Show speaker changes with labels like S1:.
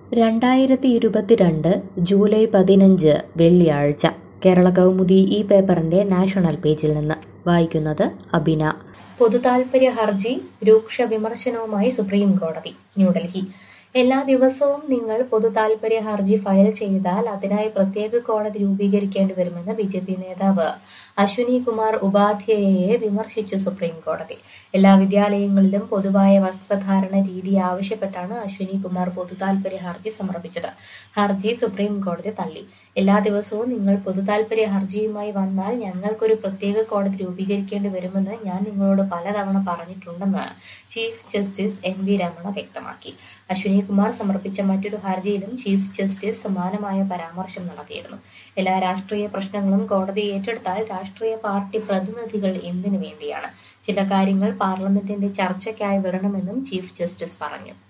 S1: രണ്ടായിരത്തി ഇരുപത്തിരണ്ട് ജൂലൈ പതിനഞ്ച് വെള്ളിയാഴ്ച കേരള കൗമുദി ഈ പേപ്പറിന്റെ നാഷണൽ പേജിൽ നിന്ന് വായിക്കുന്നത് അബിന പൊതുതാൽപര്യ ഹർജി രൂക്ഷ വിമർശനവുമായി സുപ്രീം കോടതി ന്യൂഡൽഹി എല്ലാ ദിവസവും നിങ്ങൾ പൊതുതാൽപര്യ ഹർജി ഫയൽ ചെയ്താൽ അതിനായി പ്രത്യേക കോടതി രൂപീകരിക്കേണ്ടി വരുമെന്ന് ബി ജെ പി നേതാവ് അശ്വിനി കുമാർ ഉപാധ്യായയെ വിമർശിച്ചു സുപ്രീം കോടതി എല്ലാ വിദ്യാലയങ്ങളിലും പൊതുവായ വസ്ത്രധാരണ രീതി ആവശ്യപ്പെട്ടാണ് അശ്വിനി കുമാർ പൊതുതാൽപര്യ ഹർജി സമർപ്പിച്ചത് ഹർജി സുപ്രീം കോടതി തള്ളി എല്ലാ ദിവസവും നിങ്ങൾ പൊതുതാൽപര്യ ഹർജിയുമായി വന്നാൽ ഞങ്ങൾക്കൊരു പ്രത്യേക കോടതി രൂപീകരിക്കേണ്ടി വരുമെന്ന് ഞാൻ നിങ്ങളോട് പലതവണ പറഞ്ഞിട്ടുണ്ടെന്ന് chief justice N V Ramana വ്യക്തമാക്കി അശ്വിനി കുമാർ സമർപ്പിച്ച മറ്റൊരു ഹർജിയിലും ചീഫ് ജസ്റ്റിസ് സമാനമായ പരാമർശം നടത്തിയിരുന്നു എല്ലാ രാഷ്ട്രീയ പ്രശ്നങ്ങളും കോടതി ഏറ്റെടുത്താൽ രാഷ്ട്രീയ പാർട്ടി പ്രതിനിധികൾ എന്തിനു വേണ്ടിയാണ് ചില കാര്യങ്ങൾ പാർലമെന്റിന്റെ ചർച്ചയ്ക്കായി വിടണമെന്നും ചീഫ് ജസ്റ്റിസ് പറഞ്ഞു